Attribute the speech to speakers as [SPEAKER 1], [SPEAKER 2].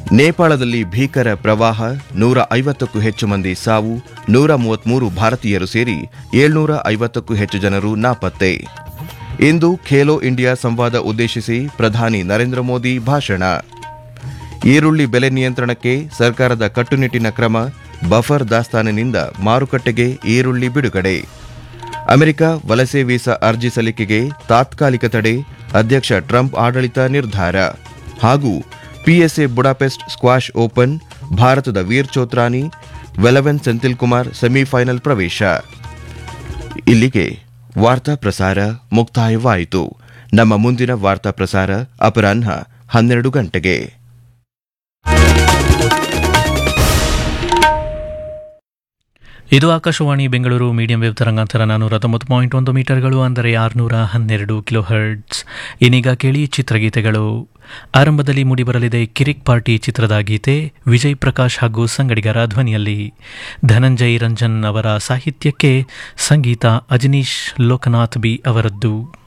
[SPEAKER 1] ನೇಪಾಳದಲ್ಲಿ ಭೀಕರ ಪ್ರವಾಹ ನೂರ ಐವತ್ತಕ್ಕೂ ಹೆಚ್ಚು ಮಂದಿ ಸಾವು ನೂರ ಮೂವತ್ಮೂರು ಭಾರತೀಯರು ಸೇರಿ ಏಳ್ನೂರ ಐವತ್ತಕ್ಕೂ ಹೆಚ್ಚು ಜನರು ನಾಪತ್ತೆ ಇಂದು ಖೇಲೋ ಇಂಡಿಯಾ ಸಂವಾದ ಉದ್ದೇಶಿಸಿ ಪ್ರಧಾನಿ ನರೇಂದ್ರ ಮೋದಿ ಭಾಷಣ ಈರುಳ್ಳಿ ಬೆಲೆ ನಿಯಂತ್ರಣಕ್ಕೆ ಸರ್ಕಾರದ ಕಟ್ಟುನಿಟ್ಟಿನ ಕ್ರಮ ಬಫರ್ ದಾಸ್ತಾನಿನಿಂದ ಮಾರುಕಟ್ಟೆಗೆ ಈರುಳ್ಳಿ ಬಿಡುಗಡೆ ಅಮೆರಿಕ ವಲಸೆ ವೀಸಾ ಅರ್ಜಿ ಸಲ್ಲಿಕೆಗೆ ತಾತ್ಕಾಲಿಕ ತಡೆ ಅಧ್ಯಕ್ಷ ಟ್ರಂಪ್ ಆಡಳಿತ ನಿರ್ಧಾರ ಹಾಗೂ ಪಿಎಸ್ಎ ಬುಡಾಪೆಸ್ಟ್ ಸ್ಕ್ವಾಷ್ ಓಪನ್ ಭಾರತದ ವೀರ್ ಚೋತ್ರಾನಿ ವೆಲವೆನ್ ಸೆಂಥಿಲ್ ಕುಮಾರ್ ಸೆಮಿಫೈನಲ್ ಪ್ರವೇಶ ಇಲ್ಲಿಗೆ ವಾರ್ತಾ ಪ್ರಸಾರ ಮುಕ್ತಾಯವಾಯಿತು ನಮ್ಮ ಮುಂದಿನ ವಾರ್ತಾ ಪ್ರಸಾರ ಅಪರಾಹ್ನ ಹನ್ನೆರಡು ಗಂಟೆಗೆ
[SPEAKER 2] ಇದು ಆಕಾಶವಾಣಿ ಬೆಂಗಳೂರು ಮೀಡಿಯಂ ವೇವ್ ತರಂಗಾಂತರ ನಾನ್ನೂರ ತೊಂಬತ್ತು ಪಾಯಿಂಟ್ ಒಂದು ಮೀಟರ್ಗಳು ಅಂದರೆ ಆರುನೂರ ಹನ್ನೆರಡು ಕಿಲೋ ಹರ್ಟ್ಸ್ ಇನ್ನೀಗ ಕೇಳಿ ಚಿತ್ರಗೀತೆಗಳು ಆರಂಭದಲ್ಲಿ ಮೂಡಿಬರಲಿದೆ ಕಿರಿಕ್ ಪಾರ್ಟಿ ಚಿತ್ರದ ಗೀತೆ ವಿಜಯ್ ಪ್ರಕಾಶ್ ಹಾಗೂ ಸಂಗಡಿಗರ ಧ್ವನಿಯಲ್ಲಿ ಧನಂಜಯ್ ರಂಜನ್ ಅವರ ಸಾಹಿತ್ಯಕ್ಕೆ ಸಂಗೀತ ಅಜನೀಶ್ ಲೋಕನಾಥ್ ಬಿ ಅವರದ್ದು